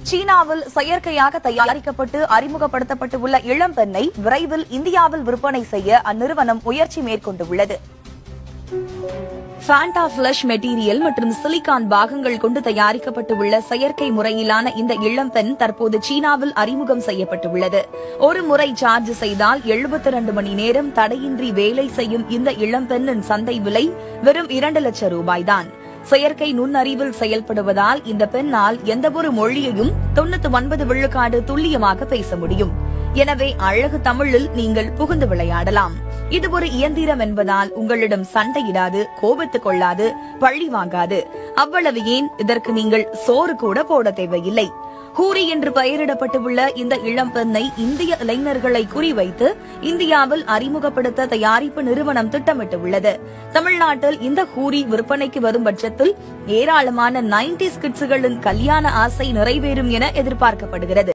சீனாவில் செயற்கையாக தயாரிக்கப்பட்டு அறிமுகப்படுத்தப்பட்டுள்ள இளம்பெண்ணை விரைவில் இந்தியாவில் விற்பனை செய்ய அந்நிறுவனம் முயற்சி மேற்கொண்டுள்ளது ஃபேண்டா ஃபிளஷ் மெட்டீரியல் மற்றும் சிலிகான் பாகங்கள் கொண்டு தயாரிக்கப்பட்டுள்ள செயற்கை முறையிலான இந்த இளம்பெண் தற்போது சீனாவில் அறிமுகம் செய்யப்பட்டுள்ளது ஒரு முறை சார்ஜ் செய்தால் 72 மணி நேரம் தடையின்றி வேலை செய்யும் இந்த இளம்பெண்ணின் சந்தை விலை வெறும் இரண்டு லட்சம் ரூபாய்தான் செயற்கை நுண்ணறிவில் செயல்படுவதால் இந்த பெண்ணால் எந்தவொரு மொழியையும் தொண்ணூத்தி ஒன்பது விழுக்காடு துல்லியமாக பேச முடியும் எனவே அழகு தமிழில் நீங்கள் புகுந்து விளையாடலாம் இது ஒரு இயந்திரம் என்பதால் உங்களிடம் சண்டையிடாது கோபத்து கொள்ளாது பழி வாங்காது அவ்வளவு ஏன் இதற்கு நீங்கள் சோறு கூட போட தேவையில்லை ஹூரி என்று பெயரிடப்பட்டுள்ள இந்த இளம் பெண்ணை இந்திய இளைஞர்களை குறிவைத்து இந்தியாவில் அறிமுகப்படுத்த தயாரிப்பு நிறுவனம் திட்டமிட்டுள்ளது தமிழ்நாட்டில் இந்த ஹூரி விற்பனைக்கு வரும் பட்சத்தில் ஏராளமான நைன்டி கிட்ஸுகளின் கல்யாண ஆசை நிறைவேறும் என எதிர்பார்க்கப்படுகிறது